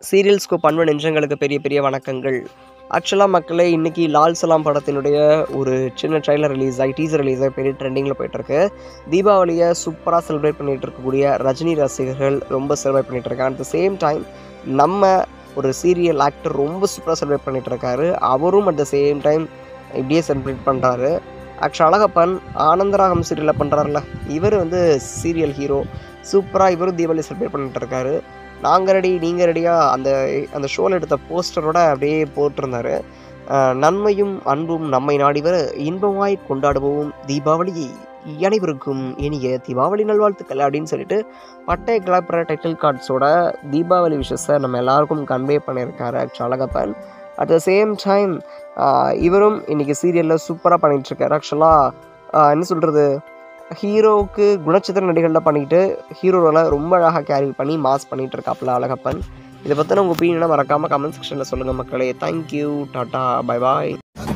serial scope அன்பு நெஞ்சங்களுக்கு பெரிய பெரிய வணக்கங்கள் ஆக்சுவலாக மக்களே இன்றைக்கி லால் சலாம் படத்தினுடைய ஒரு சின்ன ட்ரைலர் ரிலீஸ் ஆகி டீசர் ரிலீஸ் ஆகி பெரிய ட்ரெண்டிங்கில் போயிட்டுருக்கு தீபாவளியை சூப்பராக செலிப்ரேட் பண்ணிகிட்டு இருக்கக்கூடிய ரஜினி ரசிகர்கள் ரொம்ப செலிப்ரேட் பண்ணிகிட்டு இருக்காங்க அட் த சேம் டைம் நம்ம ஒரு சீரியல் ஆக்டர் ரொம்ப சூப்பராக செலிப்ரேட் பண்ணிகிட்டு இருக்காரு அவரும் அட் த சேம் டைம் இப்படியே செலிப்ரேட் பண்ணுறாரு ஆக்சுவல் அழகப்பன் ஆனந்தராகம் சீரியலில் பண்ணுறாருல இவர் வந்து சீரியல் ஹீரோ சூப்பராக இவரும் தீபாவளி செலிப்ரேட் பண்ணிட்டு இருக்காரு நாங்கள் ரெடி நீங்கள் ரெடியாக அந்த அந்த ஷோவில் எடுத்த போஸ்டரோட அப்படியே போட்டிருந்தாரு அஹ் நன்மையும் அன்பும் நம்மை நாடி வர இன்பமாய் கொண்டாடுவோம் தீபாவளியை அனைவருக்கும் இனிய தீபாவளி நல்வாழ்த்துக்கள் அப்படின்னு சொல்லிட்டு பட்டை கிளப்புற டைட்டில் கார்ட்ஸோட தீபாவளி விஷஸை நம்ம எல்லாருக்கும் கன்வே பண்ணியிருக்காரு actual Alagappan at the same time இவரும் இன்னைக்கு சீரியலில் சூப்பராக பண்ணிட்டு இருக்காரு ஆக்சுவலாக என்ன சொல்கிறது ஹீரோவுக்கு குணச்சித்திர நடிகளில் பண்ணிக்கிட்டு ஹீரோவில் ரொம்ப அழகாக கேரி பண்ணி மாஸ் பண்ணிட்டு இருக்காப்புல அழகப்பன் இதை பற்றின உங்கள் ஒப்பீனியனை மறக்காமல் கமெண்ட் செக்ஷனில் சொல்லுங்கள் மக்களே தேங்க்யூ டாட்டா பை பாய்